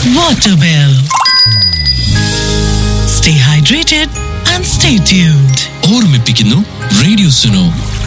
water bill. Stay hydrated and stay tuned. ഓർമ്മിപ്പിക്കുന്നു radio Suno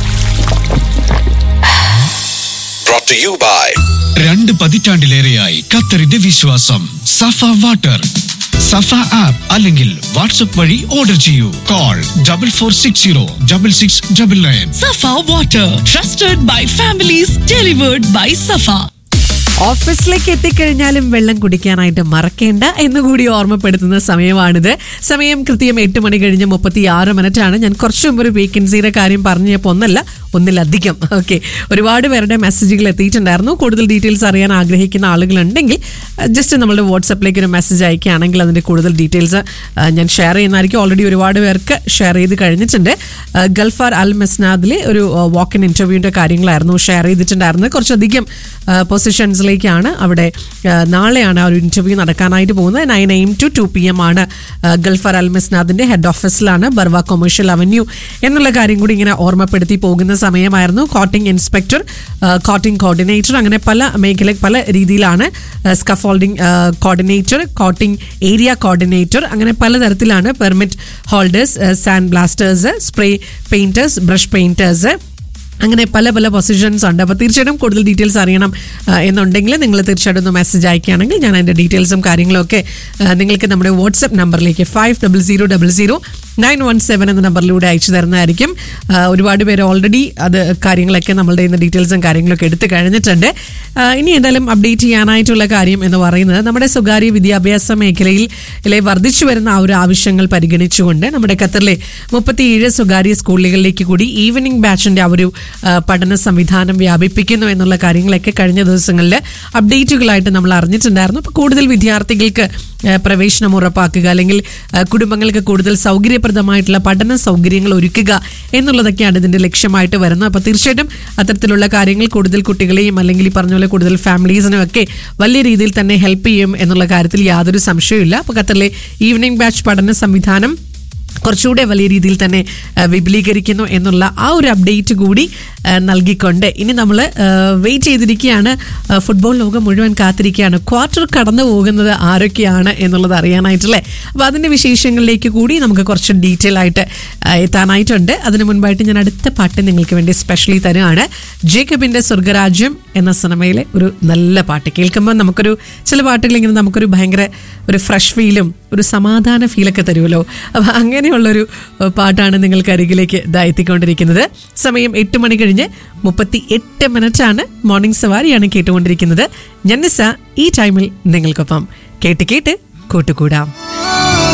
brought to you by രണ്ട് പതിറ്റാണ്ടിലേറെയായി ഖത്തറിന്റെ വിശ്വാസം സഫ വാട്ടർ സഫ ആപ്പ് അല്ലെങ്കിൽ വാട്സ്ആപ്പ് വഴി ഓർഡർ ചെയ്യൂ call double four six zero double six double nine Safa water, trusted by families, delivered by Safa. ഓഫീസിലേക്ക് എത്തിക്കഴിഞ്ഞാലും വെള്ളം കുടിക്കാനായിട്ട് മറക്കേണ്ട എന്നുകൂടി ഓർമ്മപ്പെടുത്തുന്ന സമയമാണിത് സമയം കൃത്യം എട്ട് മണി കഴിഞ്ഞ് മുപ്പത്തി ആറ് മിനിറ്റ് ആണ് ഞാൻ കുറച്ചു മുമ്പ് ഒരു വേക്കൻസിയുടെ കാര്യം പറഞ്ഞപ്പോൾ ഒന്നല്ല ഒന്നിലധികം ഓക്കെ ഒരുപാട് പേരുടെ മെസ്സേജുകൾ എത്തിയിട്ടുണ്ടായിരുന്നു കൂടുതൽ ഡീറ്റെയിൽസ് അറിയാൻ ആഗ്രഹിക്കുന്ന ആളുകളുണ്ടെങ്കിൽ ജസ്റ്റ് നമ്മളുടെ വാട്സപ്പിലേക്ക് ഒരു മെസ്സേജ് അയക്കുകയാണെങ്കിൽ അതിൻ്റെ കൂടുതൽ ഡീറ്റെയിൽസ് ഞാൻ ഷെയർ ചെയ്യുന്നതായിരിക്കും ഓൾറെഡി ഒരുപാട് പേർക്ക് ഷെയർ ചെയ്ത് കഴിഞ്ഞിട്ടുണ്ട് ആ, ഗൾഫാർ അൽ മെസ്നാദിലെ ഒരു വാക്ക് ഇൻ ഇൻ്റർവ്യൂവിൻ്റെ കാര്യങ്ങളായിരുന്നു ഷെയർ ചെയ്തിട്ടുണ്ടായിരുന്നത് കുറച്ചധികം പൊസിഷൻസിലേക്കാണ് അവിടെ ആ, നാളെയാണ് ആ ഒരു ഇൻ്റർവ്യൂ നടക്കാനായിട്ട് പോകുന്നത് nine M to two P M ആണ് ആ, ഗൾഫർ അൽ മെസ്നാദിൻ്റെ ഹെഡ് ഓഫീസിലാണ് ബർവ കൊമേഴ്ഷ്യൽ അവന്യൂ എന്നുള്ള കാര്യം കൂടി ഇങ്ങനെ ഓർമ്മപ്പെടുത്തി പോകുന്ന സമയമായിരുന്നു കോട്ടിംഗ് ഇൻസ്പെക്ടർ കോട്ടിംഗ് കോർഡിനേറ്റർ അങ്ങനെ പല മേഖല പല രീതിയിലാണ് scaffolding coordinator coating area coordinator അങ്ങനെ പലതരത്തിലാണ് permit holders sand blasters spray painters brush painters അങ്ങനെ പല പല പൊസിഷൻസ് ഉണ്ട് അപ്പോൾ തീർച്ചയായിട്ടും കൂടുതൽ ഡീറ്റെയിൽസ് അറിയണം ആ, എന്നുണ്ടെങ്കിൽ നിങ്ങൾ തീർച്ചയായിട്ടും ഒന്ന് മെസ്സേജ് അയക്കുകയാണെങ്കിൽ ഞാൻ അതിൻ്റെ ഡീറ്റെയിൽസും കാര്യങ്ങളും ഒക്കെ ആ, നിങ്ങൾക്ക് നമ്മുടെ വാട്സപ്പ് നമ്പറിലേക്ക് five double zero double zero nine one seven എന്ന നമ്പറിലൂടെ അയച്ചു തരുന്നതായിരിക്കും ആ, ഒരുപാട് പേര് ഓൾറെഡി അത് കാര്യങ്ങളൊക്കെ നമ്മളുടെ ഇന്ന് ഡീറ്റെയിൽസും കാര്യങ്ങളൊക്കെ എടുത്തു കഴിഞ്ഞിട്ടുണ്ട് ആ, ഇനി എന്തായാലും അപ്ഡേറ്റ് ചെയ്യാനായിട്ടുള്ള കാര്യം എന്ന് പറയുന്നത് നമ്മുടെ സ്വകാര്യ വിദ്യാഭ്യാസ മേഖലയിൽ ലെ വർദ്ധിച്ചു വരുന്ന ആ ഒരു ആവശ്യങ്ങൾ പരിഗണിച്ചുകൊണ്ട് നമ്മുടെ ഖത്തറിലെ മുപ്പത്തിയേഴ് സ്വകാര്യ സ്കൂളുകളിലേക്ക് കൂടി ഈവനിങ് ബാച്ചിന്റെ ആ ഒരു ആ, പഠന സംവിധാനം വ്യാപിപ്പിക്കുന്നു എന്നുള്ള കാര്യങ്ങളൊക്കെ കഴിഞ്ഞ ദിവസങ്ങളിൽ അപ്ഡേറ്റുകളായിട്ട് നമ്മൾ അറിഞ്ഞിട്ടുണ്ടായിരുന്നു അപ്പോൾ കൂടുതൽ വിദ്യാർത്ഥികൾക്ക് ആ, പ്രവേശനം ഉറപ്പാക്കുക അല്ലെങ്കിൽ ആ, കുടുംബങ്ങൾക്ക് കൂടുതൽ സൗകര്യപ്രദമായിട്ടുള്ള പഠന സൗകര്യങ്ങൾ ഒരുക്കുക എന്നുള്ളതൊക്കെയാണ് ഇതിന്റെ ലക്ഷ്യമായിട്ട് വരുന്നത് അപ്പോൾ തീർച്ചയായിട്ടും അത്തരത്തിലുള്ള കാര്യങ്ങൾ കൂടുതൽ കുട്ടികളെയും അല്ലെങ്കിൽ ഈ പറഞ്ഞ പോലെ കൂടുതൽ ഫാമിലീസിനും ഒക്കെ വലിയ രീതിയിൽ തന്നെ ഹെൽപ്പ് ചെയ്യും എന്നുള്ള കാര്യത്തിൽ യാതൊരു സംശയവുമില്ല അപ്പോൾ ഖത്തറിലെ ഈവനിംഗ് ബാച്ച് പഠന സംവിധാനം കുറച്ചുകൂടെ വലിയ രീതിയിൽ തന്നെ ആ, വിപുലീകരിക്കുന്നു എന്നുള്ള ആ ഒരു അപ്ഡേറ്റ് കൂടി ആ, നൽകിക്കൊണ്ട് ഇനി നമ്മൾ വെയിറ്റ് ചെയ്തിരിക്കുകയാണ് ആ, ഫുട്ബോൾ ലോകം മുഴുവൻ കാത്തിരിക്കുകയാണ് ക്വാർട്ടർ കടന്നു പോകുന്നത് ആരൊക്കെയാണ് എന്നുള്ളത് അറിയാനായിട്ടല്ലേ അപ്പോൾ അതിൻ്റെ വിശേഷങ്ങളിലേക്ക് കൂടി നമുക്ക് കുറച്ച് ഡീറ്റെയിൽ ആയിട്ട് ആ, എത്താനായിട്ടുണ്ട് അതിന് മുൻപായിട്ട് ഞാൻ അടുത്ത പാട്ട് നിങ്ങൾക്ക് വേണ്ടി സ്പെഷ്യലി തരുകയാണ് ജേക്കബിൻ്റെ സ്വർഗരാജ്യം എന്ന സിനിമയിലെ ഒരു നല്ല പാട്ട് കേൾക്കുമ്പോൾ നമുക്കൊരു ചില പാട്ടുകൾ ഇങ്ങനെ നമുക്കൊരു ഭയങ്കര ഒരു ഫ്രഷ് ഫീലും ഒരു സമാധാന ഫീലൊക്കെ തരുമല്ലോ അപ്പം അങ്ങനെയുള്ളൊരു ഏഹ്, പാട്ടാണ് നിങ്ങൾക്ക് അരികിലേക്ക് ഇതാ എത്തിക്കൊണ്ടിരിക്കുന്നത് സമയം എട്ട് മണി കഴിഞ്ഞ് മുപ്പത്തി എട്ട് മിനിറ്റാണ് മോർണിംഗ് സവാരിയാണ് കേട്ടുകൊണ്ടിരിക്കുന്നത് ജന്നിസ ഈ ടൈമിൽ നിങ്ങൾക്കൊപ്പം കേട്ട് കേട്ട് കൂട്ടുകൂടാം